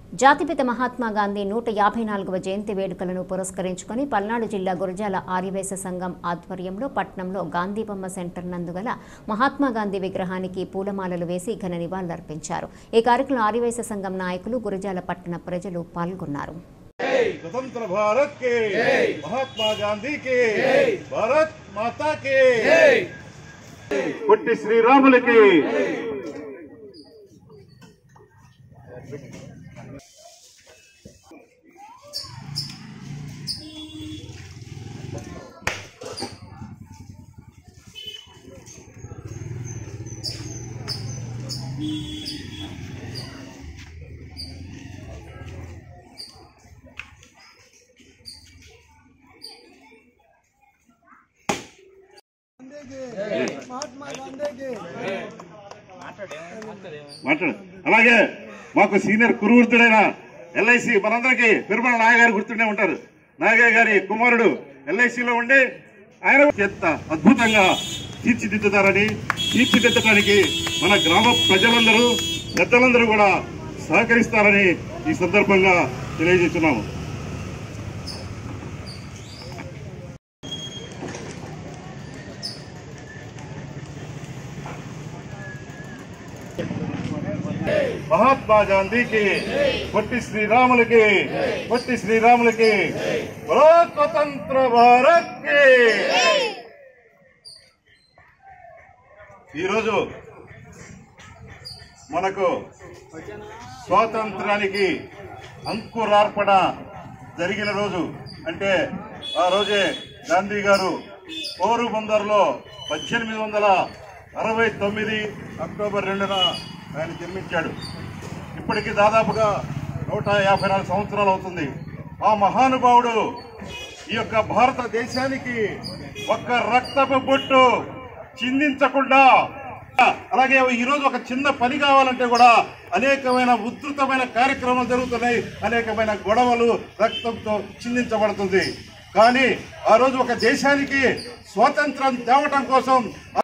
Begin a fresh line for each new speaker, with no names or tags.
జాతిపిత మహాత్మా గాంధీ నూట యాభై నాలుగవ జయంతి వేడుకలను పురస్కరించుకొని పల్నాడు జిల్లా గురజాల ఆర్యవేశ సంఘం ఆధ్వర్యంలో పట్నంలో గాంధీ బొమ్మ సెంటర్ నందుగల మహాత్మా గాంధీ విగ్రహానికి పూలమాలలు వేసి ఘన నివాళులర్పించారు ఈ కార్యక్రమంలో ఆర్యవేశ సంఘం నాయకులు గురజాల పట్టణ ప్రజలు పాల్గొన్నారు
स्वतंत्र भारत के महात्मा गांधी के भारत माता के పుట్టి శ్రీరాములకి
మహాత్మా గాంధీకి
మాట్లాడు అలాగే మాకు సీనియర్ కురువృత్తుడైన ఎల్ఐసి మనందరికీ పెరుమల నాయగారు గుర్తుండే ఉంటారు నాగయ్య గారి కుమారుడు ఎల్ఐసిలో ఉండి ఆయన ఎంత అద్భుతంగా తీర్చిదిద్దుతారని తీర్చిదిద్దడానికి మన గ్రామ ప్రజలందరూ పెద్దలందరూ కూడా సహకరిస్తారని ఈ సందర్భంగా తెలియజేస్తున్నాము మహాత్మా గాంధీకి పొట్టి శ్రీరాములకి పొట్టి శ్రీరాములకి బలో స్వతంత్ర భారత్ కి ఈరోజు మనకు స్వాతంత్రానికి అంకురార్పణ జరిగిన రోజు అంటే ఆ రోజే గాంధీ గారు పోరుబందర్లో పద్దెనిమిది వందల అరవై తొమ్మిది అక్టోబర్ రెండున ఆయన జన్మించాడు ఇప్పటికి దాదాపుగా నూట యాభై నాలుగు సంవత్సరాలు అవుతుంది ఆ మహానుభావుడు ఈ యొక్క భారతదేశానికి ఒక్క రక్తపు బొట్టు చిందించకుండా అలాగే ఈ రోజు ఒక చిన్న పని కావాలంటే కూడా అనేకమైన ఉధృతమైన కార్యక్రమాలు జరుగుతున్నాయి అనేకమైన గొడవలు రక్తంతో చిందించబడుతుంది కానీ ఆ రోజు ఒక దేశానికి స్వాతంత్రం తేవటం కోసం